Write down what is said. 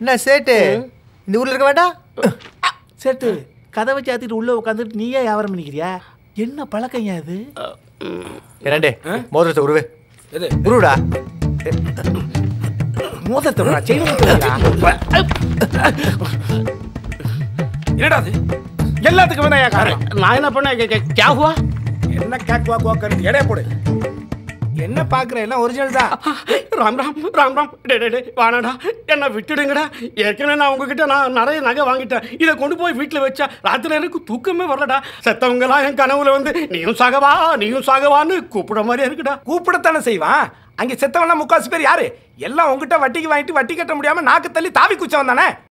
என்ன சேட்டு இந்த ஊர்ல இருக்க வேண்டாம் சேட்டு கதவை சாத்திட்டு உள்ள உட்காந்துட்டு நீயே வியாபாரம் பண்ணிக்கிறியா என்ன பழக்கம் அது ரெண்டே மோதிரத்தை உருவே எது உருவிடா மோதத்தை செயின் என்னடா அது எல்லாத்துக்கும் வேணா ஏன் காரணம் நான் என்ன பண்ண கே ஹுவா என்ன கேக்குவா கோக்கறது எடைய போடு என்ன பாக்குற எல்லாம் ஒரிஜினல் தான் ராம் ராம் ராம் ராம் டே டே டே வாணாடா என்ன விட்டுடுங்கடா ஏற்கனவே நான் உங்ககிட்ட நான் நிறைய நகை வாங்கிட்டேன் இதை கொண்டு போய் வீட்டில் வச்சா ராத்திரி எனக்கு தூக்கமே வரலடா செத்தவங்கலாம் என் கனவுல வந்து நீயும் சாகவா நீயும் சாகவான்னு கூப்பிட மாதிரியே இருக்குடா கூப்பிடத்தானே செய்வான் அங்க செத்தவன்லாம் முக்காசு பேர் யாரு எல்லாம் உங்ககிட்ட வட்டிக்கு வாங்கிட்டு வட்டி கட்ட முடியாம நாக்கு தள்ளி தாவி குச்சவன் தானே